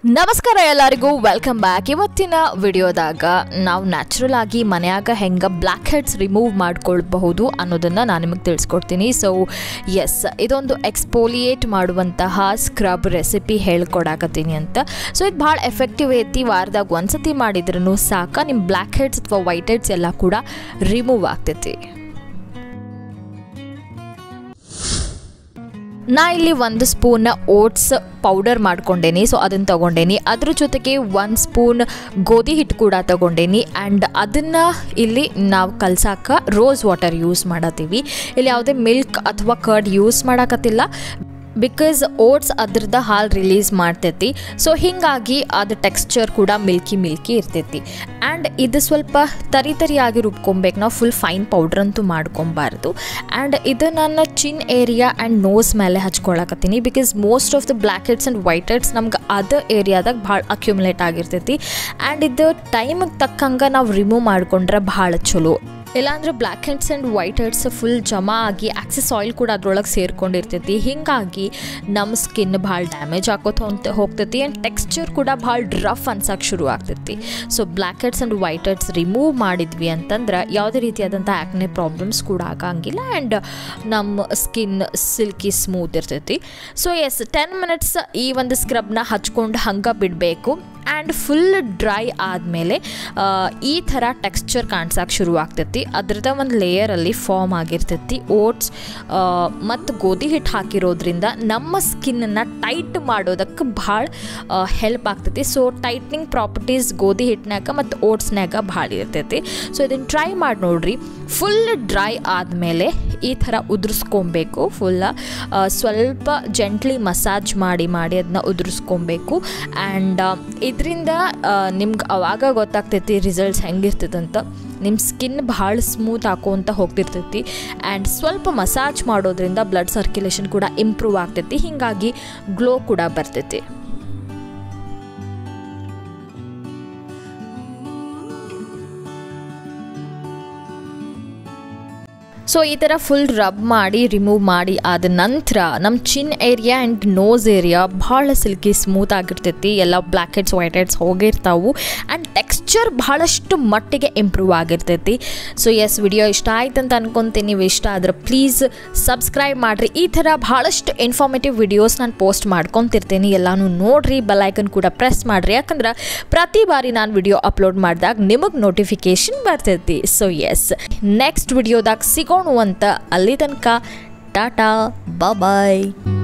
ನಮಸ್ಕಾರ ಎಲ್ಲರಿಗೂ welcome back ಇವತ್ತಿನ ವಿಡಿಯೋದಾಗ ನಾವು ನ್ಯಾಚುರಲ್ ಆಗಿ ಮನ್ಯಾಗ ಹೆಂಗೆ ಬ್ಲ್ಯಾಕ್ ಹೆಡ್ಸ್ ರಿಮೂವ್ ಮಾಡ್ಕೊಳ್ಬಹುದು ಅನ್ನೋದನ್ನು ನಾನು ನಿಮಗೆ ತಿಳಿಸ್ಕೊಡ್ತೀನಿ ಸೊ ಎಸ್ ಇದೊಂದು ಎಕ್ಸ್ಪೋಲಿಯೇಟ್ ಮಾಡುವಂತಹ ಸ್ಕ್ರಬ್ ರೆಸಿಪಿ ಹೇಳ್ಕೊಡಾಕತ್ತೀನಿ ಅಂತ ಸೊ ಇದು ಭಾಳ ಎಫೆಕ್ಟಿವ್ ಐತಿ ವಾರದಾಗ ಒಂದ್ಸತಿ ಮಾಡಿದ್ರೂ ಸಾಕ ನಿಮ್ಮ ಬ್ಲ್ಯಾಕ್ ಹೆಡ್ಸ್ ಅಥವಾ ವೈಟ್ ಹೆಡ್ಸ್ ಎಲ್ಲ ಕೂಡ ರಿಮೂವ್ ಆಗ್ತೈತಿ ನಾ ಇಲ್ಲಿ ಒಂದು ಸ್ಪೂನ್ ಓಟ್ಸ್ ಪೌಡರ್ ಮಾಡ್ಕೊಂಡೇನಿ ಸೊ ಅದನ್ನು ತೊಗೊಂಡೇನಿ ಅದ್ರ ಜೊತೆಗೆ ಒಂದು ಸ್ಪೂನ್ ಗೋಧಿ ಹಿಟ್ಟು ಕೂಡ ತೊಗೊಂಡೇನಿ ಆ್ಯಂಡ್ ಅದನ್ನು ಇಲ್ಲಿ ನಾವು ಕಲ್ಸಾಕ ರೋಸ್ ವಾಟರ್ ಯೂಸ್ ಮಾಡತ್ತೀವಿ ಇಲ್ಲಿ ಯಾವುದೇ ಮಿಲ್ಕ್ ಅಥವಾ ಕರ್ಡ್ ಯೂಸ್ ಮಾಡಕತ್ತಿಲ್ಲ ಬಿಕಾಸ್ ಓಟ್ಸ್ ಅದ್ರದ್ದು ಹಾಲು ರಿಲೀಸ್ ಮಾಡ್ತೈತಿ ಸೊ ಹೀಗಾಗಿ ಅದು ಟೆಕ್ಸ್ಚರ್ ಕೂಡ ಮಿಲ್ಕಿ ಮಿಲ್ಕಿ ಇರ್ತೈತಿ ಆ್ಯಂಡ್ ಇದು ಸ್ವಲ್ಪ ತರಿ ತರಿಯಾಗಿ ರುಬ್ಕೊಬೇಕು ನಾವು ಫುಲ್ ಫೈನ್ ಪೌಡ್ರ್ ಅಂತೂ ಮಾಡ್ಕೊಬಾರ್ದು ಆ್ಯಂಡ್ ಇದು ನನ್ನ ಚಿನ್ ಏರಿಯಾ ಆ್ಯಂಡ್ ನೋಸ್ ಮೇಲೆ ಹಚ್ಕೊಳಕತ್ತೀನಿ because most of the black heads and white heads ನಮ್ಗೆ ಅದು ಏರಿಯಾದಾಗ ಭಾಳ ಅಕ್ಯುಮುಲೇಟ್ ಆಗಿರ್ತೈತಿ ಆ್ಯಂಡ್ ಇದು ಟೈಮಿಗೆ ತಕ್ಕಂಗೆ ನಾವು ರಿಮೂವ್ ಮಾಡ್ಕೊಂಡ್ರೆ ಭಾಳ ಚಲೋ ಇಲ್ಲಾಂದ್ರೆ black heads and white heads full ಜಮಾ ಆಗಿ ಆಕ್ಸೆಸ್ ಆಯಿಲ್ ಕೂಡ ಅದ್ರೊಳಗೆ ಸೇರ್ಕೊಂಡಿರ್ತೈತಿ ಹೀಗಾಗಿ ನಮ್ಮ ಸ್ಕಿನ್ ಭಾಳ ಡ್ಯಾಮೇಜ್ ಆಕೋತ ಅಂತ ಹೋಗ್ತೈತಿ ಆ್ಯಂಡ್ ಟೆಕ್ಸ್ಚರ್ ಕೂಡ ಭಾಳ ರಫ್ ಅನ್ಸಕ್ಕೆ ಶುರು ಆಗ್ತೈತಿ so black heads and white heads remove ಮಾಡಿದ್ವಿ ಅಂತಂದ್ರೆ ಯಾವುದೇ ರೀತಿಯಾದಂಥ ಆ್ಯಕ್ನೆ ಪ್ರಾಬ್ಲಮ್ಸ್ ಕೂಡ ಆಗಂಗಿಲ್ಲ ಆ್ಯಂಡ್ ನಮ್ಮ ಸ್ಕಿನ್ ಸಿಲ್ಕಿ ಸ್ಮೂತ್ ಇರ್ತೈತಿ ಸೊ ಎಸ್ ಟೆನ್ ಮಿನಿಟ್ಸ್ ಈ ಒಂದು ಸ್ಕ್ರಬ್ನ ಹಚ್ಕೊಂಡು ಹಂಗೆ ಬಿಡಬೇಕು ಆ್ಯಂಡ್ ಫುಲ್ ಡ್ರೈ ಆದಮೇಲೆ ಈ ಥರ ಟೆಕ್ಸ್ಚರ್ ಕಾಣ್ಸಕ್ಕೆ ಶುರು ಆಗ್ತೈತಿ ಅದ್ರದ್ದು ಒಂದು ಲೇಯರಲ್ಲಿ ಫಾರ್ಮ್ ಆಗಿರ್ತೈತಿ ಓಟ್ಸ್ ಮತ್ತು ಗೋಧಿ ಹಿಟ್ಟು ಹಾಕಿರೋದ್ರಿಂದ ನಮ್ಮ ಸ್ಕಿನ್ನನ್ನು ಟೈಟ್ ಮಾಡೋದಕ್ಕೆ ಭಾಳ ಹೆಲ್ಪ್ ಆಗ್ತೈತಿ ಸೊ ಟೈಟ್ನಿಂಗ್ ಪ್ರಾಪರ್ಟೀಸ್ ಗೋಧಿ ಹಿಟ್ಟಿನಾಗ ಮತ್ತು ಓಟ್ಸ್ನಾಗ ಭಾಳ ಇರ್ತೈತಿ ಸೊ ಇದನ್ನು ಟ್ರೈ ಮಾಡಿ ನೋಡ್ರಿ ಫುಲ್ ಡ್ರೈ ಆದಮೇಲೆ ಈ ಥರ ಉದುರಿಸ್ಕೊಬೇಕು ಫುಲ್ಲ ಸ್ವಲ್ಪ ಜೆಂಟ್ಲಿ ಮಸಾಜ್ ಮಾಡಿ ಮಾಡಿ ಅದನ್ನ ಉದುರಿಸ್ಕೊಬೇಕು ಆ್ಯಂಡ್ ಇದರಿಂದ ನಿಮ್ಗೆ ಅವಾಗ ಗೊತ್ತಾಗ್ತೈತಿ ರಿಸಲ್ಟ್ಸ್ ಹೆಂಗಿರ್ತೈತಂತ ನಿಮ್ಮ ಸ್ಕಿನ್ ಭಾಳ ಸ್ಮೂತ್ ಹಾಕೋಂತ ಹೋಗ್ತಿರ್ತೈತಿ ಆ್ಯಂಡ್ ಸ್ವಲ್ಪ ಮಸಾಜ್ ಮಾಡೋದ್ರಿಂದ ಬ್ಲಡ್ ಸರ್ಕ್ಯುಲೇಷನ್ ಕೂಡ ಇಂಪ್ರೂವ್ ಆಗ್ತೈತಿ ಹೀಗಾಗಿ ಗ್ಲೋ ಕೂಡ ಬರ್ತೈತಿ ಸೊ ಈ ಥರ ಫುಲ್ ರಬ್ ಮಾಡಿ ರಿಮೂವ್ ಮಾಡಿ ಆದ ನಂತರ ನಮ್ಮ chin area and nose area ಭಾಳ ಸಿಲ್ಕಿ ಸ್ಮೂತ್ ಆಗಿರ್ತೈತಿ ಎಲ್ಲ ಬ್ಲ್ಯಾಕ್ ಹೆಡ್ಸ್ ವೈಟ್ ಹೆಡ್ಸ್ ಹೋಗಿರ್ತಾವು ಆ್ಯಂಡ್ ಟೆಕ್ಸ್ಚರ್ ಭಾಳಷ್ಟು ಮಟ್ಟಿಗೆ ಇಂಪ್ರೂವ್ ಆಗಿರ್ತೈತಿ ಸೊ ಎಸ್ ವಿಡಿಯೋ ಇಷ್ಟ ಆಯ್ತು ಅಂತ ಅನ್ಕೊತೀನಿ ನೀವು ಇಷ್ಟ ಆದ್ರೆ ಪ್ಲೀಸ್ ಸಬ್ಸ್ಕ್ರೈಬ್ ಮಾಡಿರಿ ಈ ಥರ ಭಾಳಷ್ಟು ಇನ್ಫಾರ್ಮೇಟಿವ್ ವಿಡಿಯೋಸ್ ನಾನು ಪೋಸ್ಟ್ ಮಾಡ್ಕೊತಿರ್ತೀನಿ ಎಲ್ಲನೂ ನೋಡಿರಿ ಬೆಲ್ಲೈಕನ್ ಕೂಡ ಪ್ರೆಸ್ ಮಾಡಿರಿ ಯಾಕಂದ್ರೆ ಪ್ರತಿ ಬಾರಿ ನಾನು ವಿಡಿಯೋ ಅಪ್ಲೋಡ್ ಮಾಡಿದಾಗ ನಿಮಗೆ ನೋಟಿಫಿಕೇಶನ್ ಬರ್ತೈತಿ ಸೊ ಎಸ್ ನೆಕ್ಸ್ಟ್ ವಿಡಿಯೋದಾಗ ಸಿಗೋಣ ಅಂತ ಅಲ್ಲಿ ತನಕ ಟಾಟಾ ಬಾಯ್